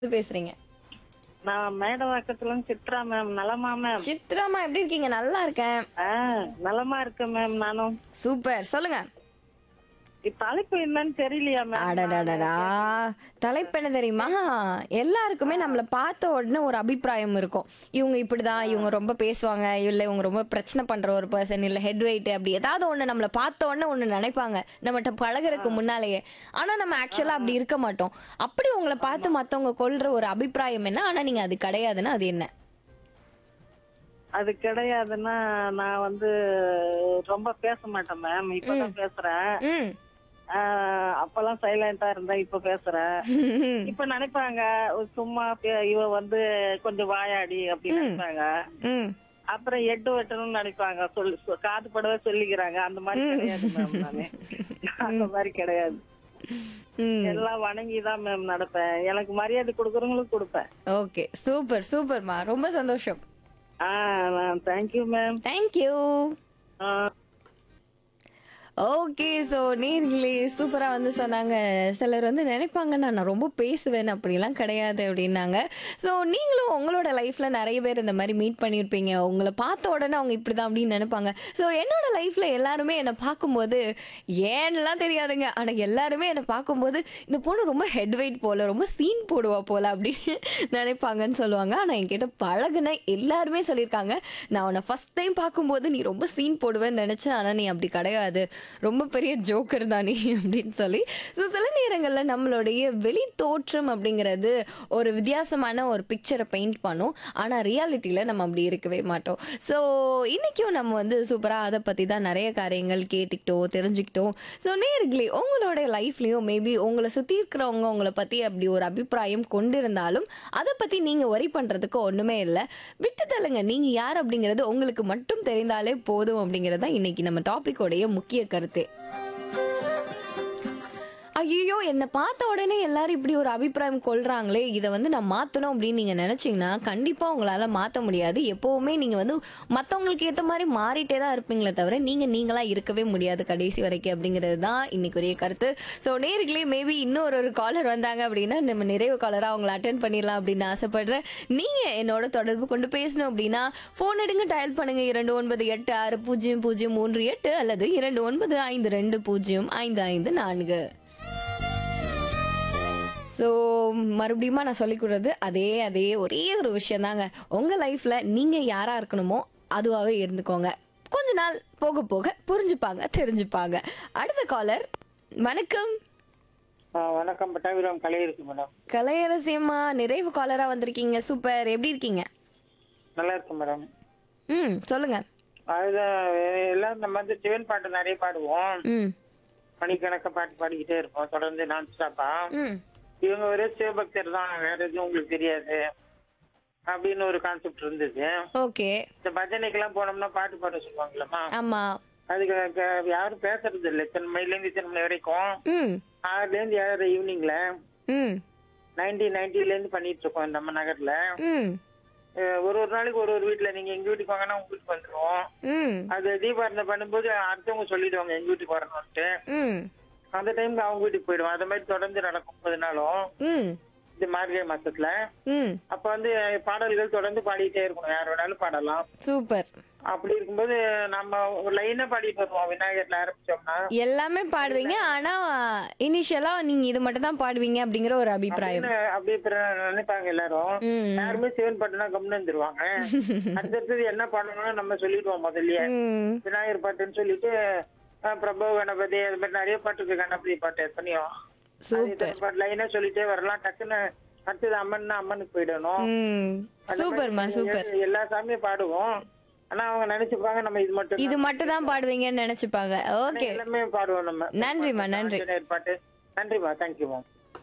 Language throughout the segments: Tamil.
பேசுறீங்க நான் மேடவாக்கத்துல இருந்து சித்ரா மேம் நலமா மேம் சித்ராமா எப்படி இருக்கீங்க நல்லா இருக்கேன் ஆ நலமா இருக்கேன் மேம் நானும் சூப்பர் சொல்லுங்க இப்ப தலைப்பு என்னன்னு தெரியலையா மேம் அடடடடா தலைப்பு என்ன தெரியுமா எல்லாருக்குமே நம்மள பார்த்த உடனே ஒரு அபிப்பிராயம் இருக்கும் இவங்க இப்படிதான் இவங்க ரொம்ப பேசுவாங்க இல்ல இவங்க ரொம்ப பிரச்சனை பண்ற ஒரு பர்சன் இல்ல ஹெட் வெயிட் அப்படி ஏதாவது ஒண்ணு நம்மள பார்த்த உடனே ஒண்ணு நினைப்பாங்க நம்மகிட்ட பழகுறதுக்கு முன்னாலேயே ஆனா நம்ம ஆக்சுவலா அப்படி இருக்க மாட்டோம் அப்படி உங்களை பார்த்து மத்தவங்க கொள்ற ஒரு அபிப்பிராயம் என்ன ஆனா நீங்க அது கிடையாதுன்னா அது என்ன அது கிடையாதுன்னா நான் வந்து ரொம்ப பேச மாட்டேன் மேம் இப்பதான் பேசுறேன் ம் ஆ, அப்பெல்லாம் சைலண்டா இருந்தேன் இப்ப பேசுறேன் இப்ப நினைப்பாங்க சும்மா பே- இவ வந்து கொஞ்சம் வாயாடி அப்படின்னு நினைப்பாங்க ம் அப்புறம் எட்டு வெட்டணும்னு நினைப்பாங்க சொல்லி சொ- காது படவே சொல்லிக்கிறாங்க அந்த மாதிரி கிடையாது மேம் நானு அந்த மாதிரி கிடையாது ம் எல்லாம் வணங்கிதான் மேம் நடப்பேன் எனக்கு மரியாதை கொடுக்கறவங்களுக்கு கொடுப்பேன் ஓகே சூப்பர் சூப்பர்மா ரொம்ப சந்தோஷம் ஆ thank you ma'am thank you okay so நீங்களே சூப்பராக வந்து சொன்னாங்க சிலர் வந்து நினைப்பாங்க நான் நான் ரொம்ப பேசுவேன் அப்படிலாம் கிடையாது அப்படின்னாங்க ஸோ நீங்களும் உங்களோட லைஃப்பில் நிறைய பேர் இந்த மாதிரி மீட் பண்ணியிருப்பீங்க உங்களை பார்த்த உடனே அவங்க இப்படி தான் அப்படின்னு நினைப்பாங்க ஸோ என்னோட லைஃப்பில் எல்லாருமே என்னை பார்க்கும்போது ஏன்னுலாம் தெரியாதுங்க ஆனால் எல்லாருமே என்னை பார்க்கும்போது இந்த பொண்ணு ரொம்ப ஹெட் வெயிட் போல ரொம்ப சீன் போடுவா போல அப்படின்னு நினைப்பாங்கன்னு சொல்லுவாங்க ஆனால் என்கிட்ட பழகுன எல்லாருமே சொல்லியிருக்காங்க நான் உன்னை ஃபர்ஸ்ட் டைம் பார்க்கும்போது நீ ரொம்ப சீன் போடுவேன்னு நினச்சேன் ஆனால் நீ அப்படி கிடையாது ரொம்ப பெரிய ஜோக்கர் தான் நீ அப்படின்னு சொல்லி ஸோ சில நேரங்களில் நம்மளுடைய வெளி தோற்றம் அப்படிங்கிறது ஒரு வித்தியாசமான ஒரு பிக்சரை பெயிண்ட் பண்ணும் ஆனால் ரியாலிட்டியில் நம்ம அப்படி இருக்கவே மாட்டோம் ஸோ இன்றைக்கும் நம்ம வந்து சூப்பராக அதை பற்றி தான் நிறைய காரியங்கள் கேட்டுக்கிட்டோம் தெரிஞ்சுக்கிட்டோம் ஸோ நேர்களே உங்களோட லைஃப்லேயும் மேபி உங்களை சுற்றி இருக்கிறவங்க உங்களை பற்றி அப்படி ஒரு அபிப்பிராயம் கொண்டிருந்தாலும் அதை பற்றி நீங்கள் ஒரி பண்ணுறதுக்கு ஒன்றுமே இல்லை விட்டு தள்ளுங்க நீங்கள் யார் அப்படிங்கிறது உங்களுக்கு மட்டும் தெரிந்தாலே போதும் அப்படிங்கிறது தான் இன்னைக்கு நம்ம டாபிக்கோடைய முக்கிய கருத்து ஐயோ என்னை பார்த்த உடனே எல்லாரும் இப்படி ஒரு அபிப்பிராயம் கொள்றாங்களே இதை வந்து நான் மாற்றணும் அப்படின்னு நீங்கள் நினச்சிங்கன்னா கண்டிப்பாக உங்களால் மாற்ற முடியாது எப்போவுமே நீங்கள் வந்து மற்றவங்களுக்கு ஏற்ற மாதிரி மாறிட்டே தான் இருப்பீங்களே தவிர நீங்கள் நீங்களாக இருக்கவே முடியாது கடைசி வரைக்கும் அப்படிங்கிறது தான் இன்னைக்குரிய கருத்து ஸோ நேர்களே மேபி இன்னொரு ஒரு காலர் வந்தாங்க அப்படின்னா நம்ம நிறைவு காலராக அவங்கள அட்டன் பண்ணிடலாம் அப்படின்னு ஆசைப்படுறேன் நீங்கள் என்னோட தொடர்பு கொண்டு பேசணும் அப்படின்னா ஃபோன் எடுங்க டயல் பண்ணுங்க இரண்டு ஒன்பது எட்டு ஆறு பூஜ்ஜியம் பூஜ்ஜியம் மூன்று எட்டு அல்லது இரண்டு ஒன்பது ஐந்து ரெண்டு பூஜ்ஜியம் ஐந்து ஐந்து நான்கு ஸோ மறுபடியும் நான் சொல்லிக் கொடுறது அதே அதே ஒரே ஒரு விஷயம் தாங்க உங்கள் லைஃப்பில் நீங்கள் யாராக இருக்கணுமோ அதுவாகவே இருந்துக்கோங்க கொஞ்ச நாள் போக போக புரிஞ்சுப்பாங்க தெரிஞ்சுப்பாங்க அடுத்த காலர் வணக்கம் வணக்கம் பட்டாபிராம் கலை இருக்கு மேடம் கலையரசியம்மா நிறைவு காலராக வந்திருக்கீங்க சூப்பர் எப்படி இருக்கீங்க நல்லா இருக்கு மேடம் ம் சொல்லுங்க அதுதான் எல்லாம் நம்ம வந்து சிவன் பாட்டு நிறைய பாடுவோம் ம் மணிக்கணக்க பாட்டு பாடிக்கிட்டே இருப்போம் தொடர்ந்து நான் ஸ்டாப்பா ம் இவங்க ஒரே சிவபக்தர் தான் வேற எதுவும் உங்களுக்கு தெரியாது அப்படின்னு ஒரு கான்செப்ட் இருந்தது ஓகே இந்த பஜனைக்கெல்லாம் போனோம்னா பாட்டு பாட சொல்லுவாங்களம்மா ஆமாம் அதுக்கு க- யாரும் பேசுறது இல்லை இத்தனை மணில இருந்து இத்தனை மணி வரைக்கும் ம் ஆறுல இருந்து ஏழரை ஈவினிங்ல ம் நைன்டீன் நைன்டில இருந்து பண்ணிட்டு இருக்கோம் நம்ம நகர்ல ம் அஹ் ஒரு ஒரு நாளைக்கு ஒரு ஒரு வீட்டுல நீங்க எங்க வீட்டுக்கு வாங்கன்னா உங்க வீட்டுக்கு வந்துருவோம் ம் அது தீபாவளி பண்ணும்போது அடுத்தவங்க சொல்லிடுவாங்க எங்க வீட்டுக்கு வரணும்ட்டு ம் அந்த டைம்ல அவங்க வீட்டுக்கு போயிடுவோம் அது மாதிரி தொடர்ந்து நடக்கும் முப்பது நாளும் ம் இந்த மார்கழி மாசத்துல ம் அப்ப வந்து பாடல்கள் தொடர்ந்து பாடிட்டே இருக்கணும் யார் வேணாலும் பாடலாம் சூப்பர் அப்படி இருக்கும்போது நம்ம ஒரு லைனா பாடிட்டு வருவோம் விநாயகர்ல ஆரம்பிச்சோம்னா எல்லாமே பாடுவீங்க ஆனா இனிஷியலா நீங்க இது மட்டும் தான் பாடுவீங்க அப்படிங்கிற ஒரு அபிப்பிராயம் அப்படின்னு அப்படி இப்ப நினைப்பாங்க எல்லாரும் ம். யாருமே சிவன் பாட்டுனா கம்னு வந்துருவாங்க அடுத்தது என்ன பாடணும்னு நம்ம சொல்லிடுவோம் முதல்லயே ம், விநாயகர் பாட்டுன்னு சொல்லிட்டு அஹ், பிரபு கணபதி அது மாதிரி நிறைய பாட்டு இருக்கு கணபதி பாட்டு எத்தனையும் சூப்பர் லைனா சொல்லிட்டே வரலாம் டக்குன்னு அடுத்தது அம்மன்னா அம்மனுக்கு போயிடணும் ம், அந்த சூப்பர்மா மாதிரி சூப்பர் எல்லா- எல்லா சாமியும் பாடுவோம் ஆனா அவங்க நினைச்சுப்பாங்க நம்ம இது மட்டும் இது மட்டும் தான் பாடுவீங்கன்னு நினைச்சுப்பாங்க ஓகே எல்லாமே பாடுவோம் நம்ம நன்றிம்மா, நன்றி. ஆஞ்சநேயர் பாட்டு நன்றிம்மா தேங்க்யூமா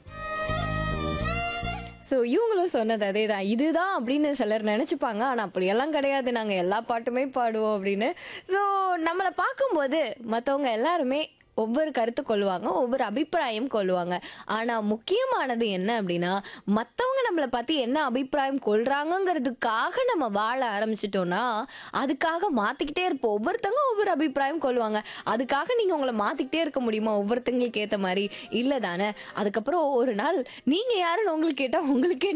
ஸோ இவங்களும் சொன்னது அதே தான் இதுதான் அப்படின்னு சிலர் நினச்சிப்பாங்க ஆனால் அப்படியெல்லாம் கிடையாது நாங்கள் எல்லா பாட்டுமே பாடுவோம் அப்படின்னு ஸோ நம்மளை பார்க்கும்போது மற்றவங்க எல்லாருமே ஒவ்வொரு கருத்து கொள்வாங்க ஒவ்வொரு அபிப்பிராயம் கொள்வாங்க ஆனால் முக்கியமானது என்ன அப்படின்னா மற்றவங்க நம்மளை பற்றி என்ன அபிப்பிராயம் கொள்றாங்கங்கிறதுக்காக நம்ம வாழ ஆரம்பிச்சிட்டோம்னா அதுக்காக மாற்றிக்கிட்டே இருப்போம் ஒவ்வொருத்தவங்க ஒவ்வொரு அபிப்பிராயம் கொள்வாங்க அதுக்காக நீங்கள் உங்களை மாற்றிக்கிட்டே இருக்க முடியுமா ஒவ்வொருத்தங்களுக்கு ஏற்ற மாதிரி இல்லை தானே அதுக்கப்புறம் ஒரு நாள் நீங்கள் யாருன்னு உங்களுக்கு கேட்டால் உங்களுக்கே